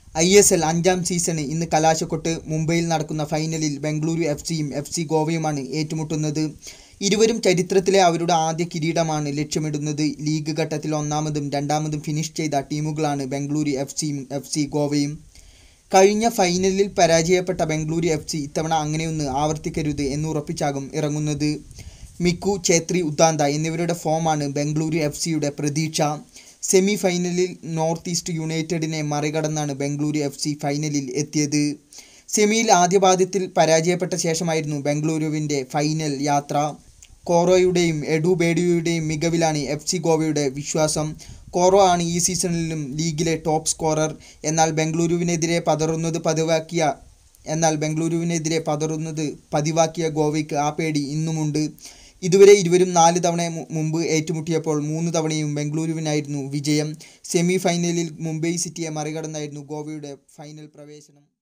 I S L അഞ്ചാം season ഇന്ന് കലാശക്കൊട്ട് മുംബൈയിൽ നടക്കുന്ന ഫൈനലിൽ ബംഗളൂരു എഫ് സിയും എഫ് സി ഗോവയുമാണ് ഏറ്റുമുട്ടുന്നത് ഇരുവരും ചരിത്രത്തിലെ അവരുടെ ആദ്യ കിരീടമാണ് ലക്ഷ്യമിടുന്നത് ലീഗ് ഘട്ടത്തിൽ ഒന്നാമതും രണ്ടാമതും ഫിനിഷ് ചെയ്ത ടീമുകളാണ് ബംഗളൂരു എഫ് സിയും എഫ് സി ഗോവയും കഴിഞ്ഞ ഫൈനലിൽ പരാജയപ്പെട്ട ബംഗളൂരു എഫ് സി ഇത്തവണ അങ്ങനെയൊന്ന് ആവർത്തിക്കരുത് എന്നുറപ്പിച്ചാകും ഇറങ്ങുന്നത് മിക്കു ഛേത്രി ഉദാന്ത എന്നിവരുടെ ഫോമാണ് ബംഗളൂരു എഫ് സിയുടെ പ്രതീക്ഷ സെമി ഫൈനലിൽ നോർത്ത് ഈസ്റ്റ് യുണൈറ്റഡിനെ മറികടന്നാണ് ബംഗളൂരു എഫ് സി ഫൈനലിൽ എത്തിയത് സെമിയിൽ ആദ്യ പാദത്തിൽ പരാജയപ്പെട്ട ശേഷമായിരുന്നു ബംഗളൂരുവിൻ്റെ ഫൈനൽ യാത്ര കോറോയുടെയും എഡു ബേഡിയുടെയും മികവിലാണ് എഫ് സി ഗോവയുടെ വിശ്വാസം കോറോ ആണ് ഈ സീസണിലും ലീഗിലെ ടോപ്പ് സ്കോറർ എന്നാൽ ബംഗളൂരുവിനെതിരെ പതറുന്നത് പതിവാക്കിയ എന്നാൽ ബംഗളൂരുവിനെതിരെ പതറുന്നത് പതിവാക്കിയ ഗോവയ്ക്ക് ആ പേടി ഇന്നുമുണ്ട് ഇതുവരെ ഇരുവരും നാല് തവണ മു- മുമ്പ് ഏറ്റുമുട്ടിയപ്പോൾ മൂന്ന് തവണയും ബംഗളൂരുവിനായിരുന്നു വിജയം സെമി ഫൈനലിൽ മുംബൈ സിറ്റിയെ മറികടന്നായിരുന്നു ഗോവയുടെ ഫൈനൽ പ്രവേശനം